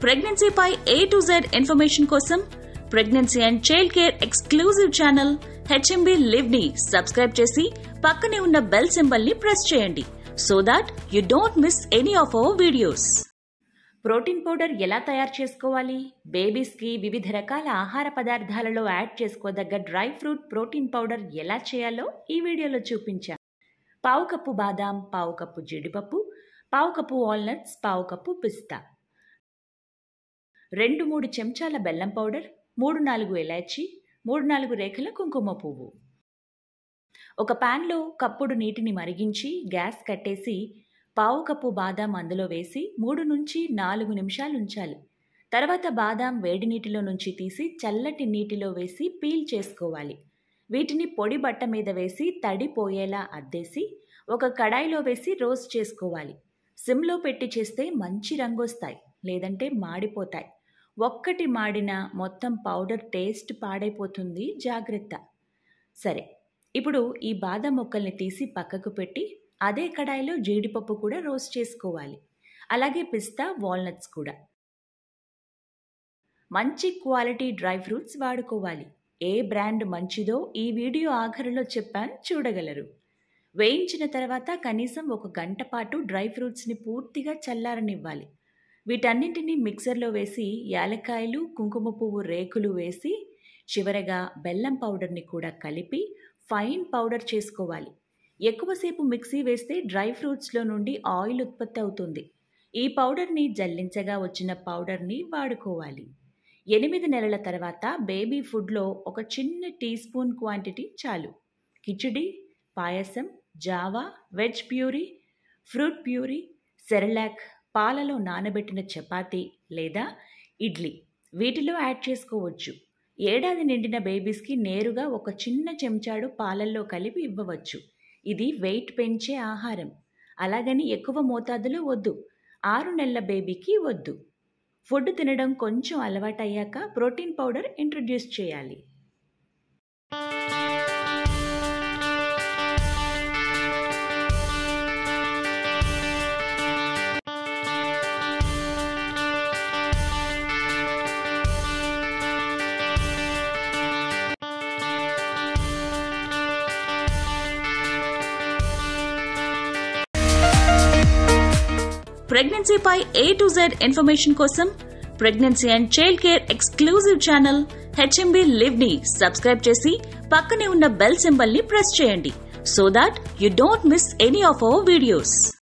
ప్రెగ్నెన్సీపై A to Z information కోసం pregnancy and child care exclusive channel HMB live ని subscribe చేసి పక్కనే ఉన్న బెల్ సింబల్ ని ప్రెస్ చేయండి so that you don't miss any of our videos protein powder ఎలా తయారు చేసుకోవాలి బేబీస్కి వివిధ రకాల ఆహార పదార్థాలలో యాడ్ చేసుకోదగ్గ డ్రై ఫ్రూట్ ప్రోటీన్ పౌడర్ ఎలా చేయాలో ఈ వీడియోలో చూపించా పావు కప్పు బాదాం పావు కప్పు జీడిపప్పు పావు కప్పు వాల్నట్స్ పావు కప్పు పిస్తా రెండు మూడు చెంచాల బెల్లం పౌడర్ మూడు నాలుగు ఎలాచి మూడు నాలుగు రేఖల కుంకుమ పువ్వు ఒక పాన్లో కప్పుడు నీటిని మరిగించి గ్యాస్ కట్టేసి పావు కప్పు బాదాం అందులో వేసి మూడు నుంచి నాలుగు నిమిషాలు ఉంచాలి తర్వాత బాదాం వేడి నీటిలో నుంచి తీసి చల్లటి నీటిలో వేసి పీల్ చేసుకోవాలి వీటిని పొడి బట్ట మీద వేసి తడి పోయేలా అద్దేసి ఒక కడాయిలో వేసి రోస్ట్ చేసుకోవాలి సిమ్లో పెట్టి చేస్తే మంచి రంగొస్తాయి లేదంటే మాడిపోతాయి ఒక్కటి మాడిన మొత్తం పౌడర్ టేస్ట్ పాడైపోతుంది జాగ్రత్త సరే ఇప్పుడు ఈ బాదం ముక్కల్ని తీసి పక్కకు పెట్టి అదే కడాయిలో జీడిపప్పు కూడా రోస్ట్ చేసుకోవాలి అలాగే పిస్తా వాల్నట్స్ కూడా మంచి క్వాలిటీ డ్రై ఫ్రూట్స్ వాడుకోవాలి ఏ బ్రాండ్ మంచిదో ఈ వీడియో ఆఖరిలో చెప్పాను చూడగలరు వేయించిన తర్వాత కనీసం ఒక గంట పాటు డ్రై ఫ్రూట్స్ని పూర్తిగా చల్లారనివ్వాలి వీటన్నింటినీ మిక్సర్లో వేసి యాలక్కాయలు కుంకుమ పువ్వు రేకులు వేసి చివరగా బెల్లం పౌడర్ని కూడా కలిపి ఫైన్ పౌడర్ చేసుకోవాలి ఎక్కువసేపు మిక్సీ వేస్తే డ్రై ఫ్రూట్స్లో నుండి ఆయిల్ ఉత్పత్తి అవుతుంది ఈ పౌడర్ని జల్లించగా వచ్చిన పౌడర్ని వాడుకోవాలి ఎనిమిది నెలల తర్వాత బేబీ ఫుడ్లో ఒక చిన్న టీ స్పూన్ క్వాంటిటీ చాలు కిచిడి పాయసం జావా veg puree fruit puree Cerelac పాలలో నానబెట్టిన చపాతీ లేదా ఇడ్లీ వీటిలో యాడ్ చేసుకోవచ్చు ఏడాది నిండిన బేబీస్కి నేరుగా ఒక చిన్న చెంచాడు పాలల్లో కలిపి ఇవ్వవచ్చు ఇది వెయిట్ పెంచే ఆహారం అలాగని ఎక్కువ మోతాదులో వద్దు ఆరు నెలల బేబీకి వద్దు ఫుడ్ తినడం కొంచెం అలవాటయ్యాక ప్రోటీన్ పౌడర్ ఇంట్రడ్యూస్ చేయాలి ప్రెగ్నెన్సీపై ఏ టు జెడ్ ఇన్ఫర్మేషన్ కోసం pregnancy and child care exclusive channel HMB live ని సబ్స్క్రైబ్ చేసి పక్కనే ఉన్న బెల్ సింబల్ ని ప్రెస్ చేయండి so that you don't miss any of our videos